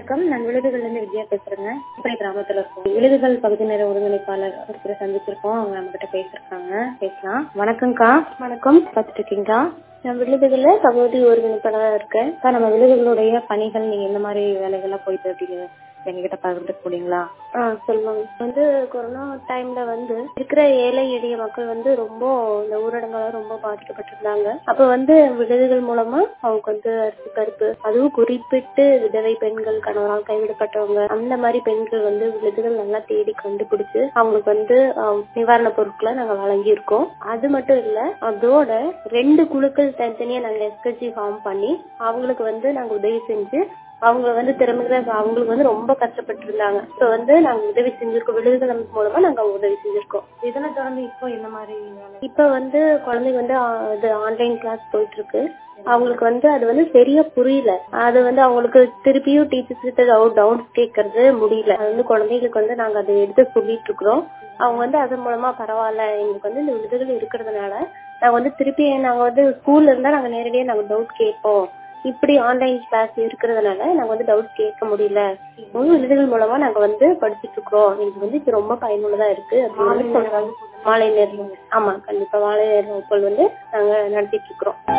வணக்கம் நான் விழுதுகள்ல இருந்து விஜயா பேசுறேங்க இப்படி கிராமத்துல இருக்கோம் விழுதுகள் பகுதி நேர ஒருங்கிணைப்பாளர் ஒருத்தரை சந்திச்சிருக்கோம் அவங்க நம்ம கிட்ட பேசிருக்காங்க பேசலாம் வணக்கம்க்கா வணக்கம் பார்த்துட்டு இருக்கீங்களா நான் விழுதுகள்ல பகுதி ஒருங்கிணைப்பாளராக இருக்கேன் அக்கா, நம்ம விழுதுகளுடைய பணிகள் நீங்க எந்த மாதிரி வேலைகள்லாம் போயிட்டு இருக்கீங்க எங்ககிட்ட பகிர்ந்துக்க முடியுங்களா ஆ சொல்லுவாங்க வந்து கொரோனா டைம்ல வந்து இருக்கிற ஏழை எளிய மக்கள் வந்து ரொம்ப இந்த ஊரடங்கால ரொம்ப பாதிக்கப்பட்டிருந்தாங்க அப்ப வந்து விடுதிகள் மூலமா அவங்க வந்து அரிசி பருப்பு அதுவும் குறிப்பிட்டு விதவை பெண்கள் கணவரால் கைவிடப்பட்டவங்க அந்த மாதிரி பெண்கள் வந்து விடுதிகள் நல்லா தேடி கண்டுபிடிச்சு அவங்களுக்கு வந்து ஆஹ், நிவாரண பொருட்களை நாங்க வழங்கியிருக்கோம் அது மட்டும் இல்ல அதோட ரெண்டு குழுக்கள் தனித்தனியா நாங்க எஸ்கட்சி ஃபார்ம் பண்ணி அவங்களுக்கு வந்து நாங்க உதவி செஞ்சு அவங்க வந்து திறமைகளை அவங்களுக்கு வந்து ரொம்ப கஷ்டப்பட்டு இருந்தாங்க ஸோ வந்து நாங்க உதவி செஞ்சிருக்கோம் விடுதலை அமைப்பு மூலமா நாங்க உதவி செஞ்சிருக்கோம் இதனை தொடர்ந்து இப்போ என்ன மாதிரி வேலை இப்ப வந்து குழந்தைங்க வந்து ஆ, இது ஆன்லைன் கிளாஸ் போயிட்டு இருக்கு அவங்களுக்கு வந்து அது வந்து சரியா புரியல அது வந்து அவங்களுக்கு திருப்பியும் டீச்சர்ஸ் கிட்ட டவுன்ஸ் கேட்கறது முடியல அது வந்து குழந்தைகளுக்கு வந்து நாங்க அதை எடுத்து சொல்லிட்டு இருக்கிறோம் அவங்க வந்து அது மூலமா பரவாயில்ல எங்களுக்கு வந்து இந்த விடுதல் இருக்கிறதுனால நாங்க வந்து திருப்பி நாங்க வந்து ஸ்கூல்ல இருந்தா நாங்க நேரடியா நாங்க டவுட் கேட்போம் இப்படி ஆன்லைன் கிளாஸ் இருக்கிறதுனால நாங்க வந்து டவுட் கேட்க முடியல உங்க விடுதல் மூலமா நாங்க வந்து படிச்சுட்டு இருக்கிறோம் எங்களுக்கு வந்து இது ரொம்ப பயனுள்ளதா இருக்கு அப்படின்னு சொல்றாங்க மாலை நேரம் ஆமா கண்டிப்பா மாலை நேர வகுப்புகள் வந்து நாங்க நடத்திட்டு இருக்கிறோம்